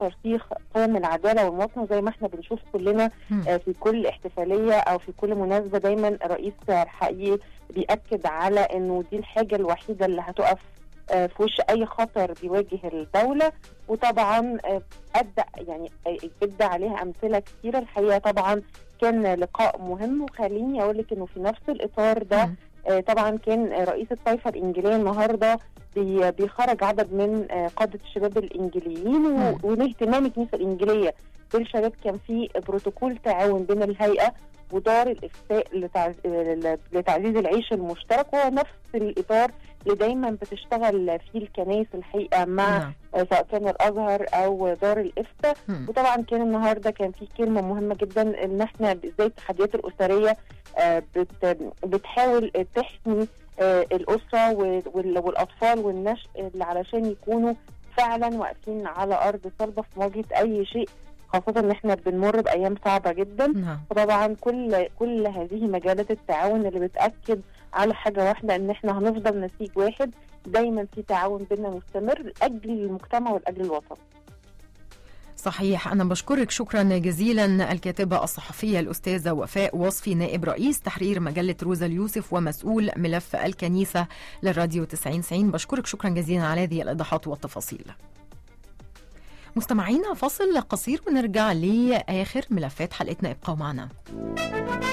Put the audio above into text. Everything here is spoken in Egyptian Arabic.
ترسيخ قيم العداله والمواطنه زي ما احنا بنشوف كلنا مم. آه، في كل احتفاليه او في كل مناسبه دايما الرئيس الحقيقي بيأكد على انه دي الحاجه الوحيده اللي هتقف آه، في وش اي خطر بيواجه الدوله وطبعا آه، ادى يعني آه، ادى عليها امثله كثيره الحقيقه طبعا كان لقاء مهم وخليني اقول لك انه في نفس الاطار ده مم. آه، طبعا كان آه، رئيس الطائفه الانجيليه النهارده بي- بيخرج عدد من آه، قاده الشباب الانجليين و- مم. ولاهتمام الكنيسه الانجيليه بالشباب كان في بروتوكول تعاون بين الهيئه ودار الافتاء لتعز- ل- لتعزيز العيش المشترك وهو نفس الاطار اللي دايما بتشتغل فيه الكنائس الحقيقه مع نعم. آه، سواء كان الازهر او دار الافتاء مم. وطبعا كان النهارده كان في كلمه مهمه جدا ان احنا ازاي التحديات الاسريه آه، بت بتحاول تحمي آه، الاسره وال- والاطفال والنشء اللي علشان يكونوا فعلا واقفين على ارض صلبه في مواجهه اي شيء خاصه ان احنا بنمر بايام صعبه جدا نعم وطبعا كل كل هذه مجالات التعاون اللي بتاكد على حاجه واحده ان احنا هنفضل نسيج واحد دايما في تعاون بينا مستمر لاجل المجتمع ولاجل الوطن صحيح أنا بشكرك شكرا جزيلا الكاتبة الصحفية الأستاذة وفاء وصفي نائب رئيس تحرير مجلة روزا اليوسف ومسؤول ملف الكنيسة للراديو 90 بشكرك شكرا جزيلا على هذه الإيضاحات والتفاصيل مستمعينا فاصل قصير ونرجع لآخر ملفات حلقتنا ابقوا معنا